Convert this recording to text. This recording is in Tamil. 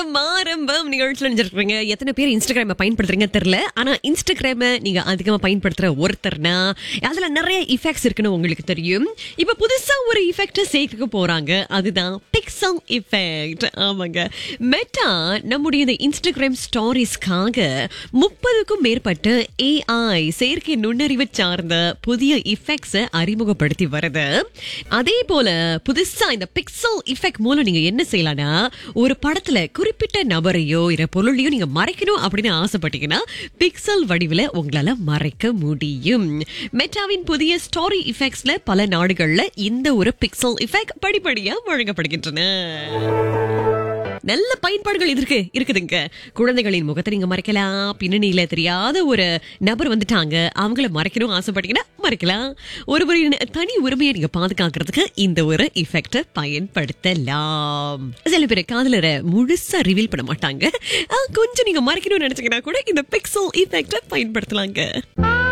ஆரம்பம் ஆரம்பம் நிகழ்ச்சியில் நினைச்சிருக்கீங்க எத்தனை பேர் இன்ஸ்டாகிராம பயன்படுத்துறீங்க தெரியல ஆனா இன்ஸ்டாகிராம நீங்க அதிகமா பயன்படுத்துற ஒருத்தர்னா அதுல நிறைய இஃபெக்ட்ஸ் இருக்குன்னு உங்களுக்கு தெரியும் இப்ப புதுசா ஒரு இஃபெக்ட் சேர்க்க போறாங்க அதுதான் பிக்சல் இஃபெக்ட் ஆமாங்க மெட்டா நம்முடைய இந்த இன்ஸ்டாகிராம் ஸ்டாரிஸ்க்காக முப்பதுக்கும் மேற்பட்ட ஏஐ செயற்கை நுண்ணறிவு சார்ந்த புதிய இஃபெக்ட்ஸ் அறிமுகப்படுத்தி வருது அதே போல புதுசா இந்த பிக்சல் இஃபெக்ட் மூலம் நீங்க என்ன செய்யலாம்னா ஒரு படத்துல குறிப்பிட்ட நபரையோ இல்ல பொருளையோ நீங்க மறைக்கணும் அப்படின்னு ஆசைப்பட்டீங்கன்னா பிக்சல் வடிவில உங்களால மறைக்க முடியும் மெட்டாவின் புதிய ஸ்டாரி இஃபெக்ட்ஸ்ல பல நாடுகள்ல இந்த ஒரு பிக்சல் இஃபெக்ட் படிப்படியா வழங்கப்படுகின்றன நல்ல பயன்பாடுகள் இதற்கு இருக்குதுங்க குழந்தைகளின் முகத்தை நீங்க மறைக்கலாம் பின்னணியில தெரியாத ஒரு நபர் வந்துட்டாங்க அவங்கள மறைக்கணும் ஆசைப்பட்டீங்கன்னா மறைக்கலாம் ஒருவரின் தனி உரிமையை நீங்க பாதுகாக்கிறதுக்கு இந்த ஒரு இஃபெக்ட பயன்படுத்தலாம் சில பேர் காதலரை முழுசா ரிவீல் பண்ண மாட்டாங்க ஆ, கொஞ்சம் நீங்க மறைக்கணும்னு நினைச்சீங்கன்னா கூட இந்த பிக்சல் இஃபெக்ட பயன்படுத்தலாங்க